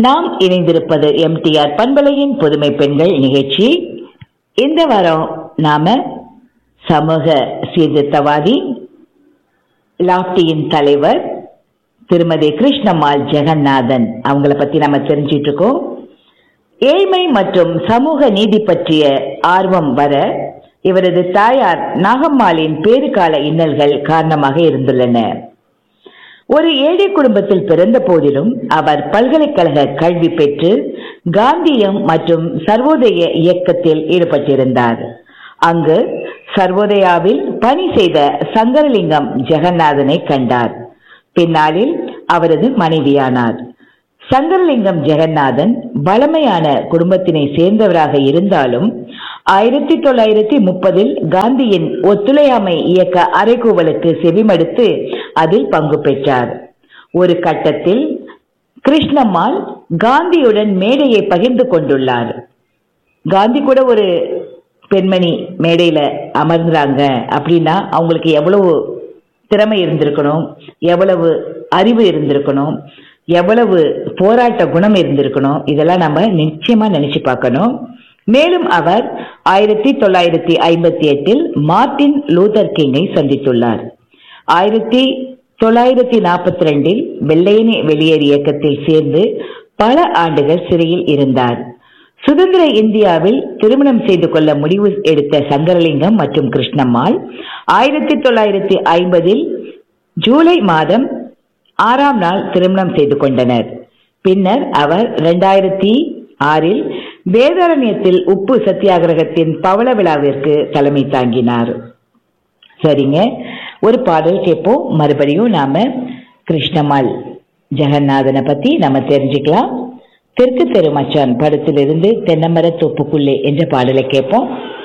நாம் இணைந்திருப்பது எம்டிஆர் பண்பலையின் புதுமை பெண்கள் நிகழ்ச்சி இந்த வாரம் நாம சமூக சீர்திருத்தவாதி லாப்டியின் தலைவர் திருமதி கிருஷ்ணம்மாள் ஜெகநாதன் அவங்கள பத்தி நம்ம தெரிஞ்சிட்டு இருக்கோம் ஏழ்மை மற்றும் சமூக நீதி பற்றிய ஆர்வம் வர இவரது தாயார் நாகம்மாளின் பேறுகால இன்னல்கள் காரணமாக இருந்துள்ளன ஒரு ஏழை குடும்பத்தில் பிறந்த போதிலும் அவர் பல்கலைக்கழக கல்வி பெற்று காந்தியம் மற்றும் சர்வோதய இயக்கத்தில் ஈடுபட்டிருந்தார் அங்கு சர்வோதயாவில் பணி செய்த சங்கரலிங்கம் ஜெகநாதனை கண்டார் பின்னாளில் அவரது மனைவியானார் சங்கரலிங்கம் ஜெகநாதன் வளமையான குடும்பத்தினை சேர்ந்தவராக இருந்தாலும் ஆயிரத்தி தொள்ளாயிரத்தி முப்பதில் காந்தியின் ஒத்துழையாமை இயக்க அறைகூவலுக்கு செவிமடுத்து அதில் பங்கு பெற்றார் ஒரு கட்டத்தில் கிருஷ்ணம்மாள் காந்தியுடன் மேடையை பகிர்ந்து கொண்டுள்ளார் காந்தி கூட ஒரு பெண்மணி மேடையில அமர்ந்தாங்க அப்படின்னா அவங்களுக்கு எவ்வளவு திறமை இருந்திருக்கணும் எவ்வளவு அறிவு இருந்திருக்கணும் எவ்வளவு போராட்ட குணம் இருந்திருக்கணும் இதெல்லாம் நம்ம நிச்சயமா நினைச்சு பார்க்கணும் மேலும் அவர் ஆயிரத்தி தொள்ளாயிரத்தி ஐம்பத்தி எட்டில் மார்டின் லூதர் கிங்கை சந்தித்துள்ளார் ஆயிரத்தி தொள்ளாயிரத்தி நாற்பத்தி ரெண்டில் வெள்ளையனே வெளியேறு இயக்கத்தில் சேர்ந்து பல ஆண்டுகள் சிறையில் இருந்தார் சுதந்திர இந்தியாவில் திருமணம் செய்து கொள்ள முடிவு எடுத்த சங்கரலிங்கம் மற்றும் கிருஷ்ணம்மாள் ஆயிரத்தி தொள்ளாயிரத்தி ஐம்பதில் ஜூலை மாதம் ஆறாம் நாள் திருமணம் செய்து கொண்டனர் பின்னர் அவர் இரண்டாயிரத்தி ஆறில் வேதாரண்யத்தில் உப்பு சத்தியாகிரகத்தின் பவள விழாவிற்கு தலைமை தாங்கினார் சரிங்க ஒரு பாடல் கேட்போம் மறுபடியும் நாம கிருஷ்ணம்மாள் ஜெகநாதனை பத்தி நம்ம தெரிஞ்சுக்கலாம் தெற்கு தெரு மச்சான் படத்திலிருந்து தென்னமர தொப்புக்குள்ளே என்ற பாடலை கேட்போம்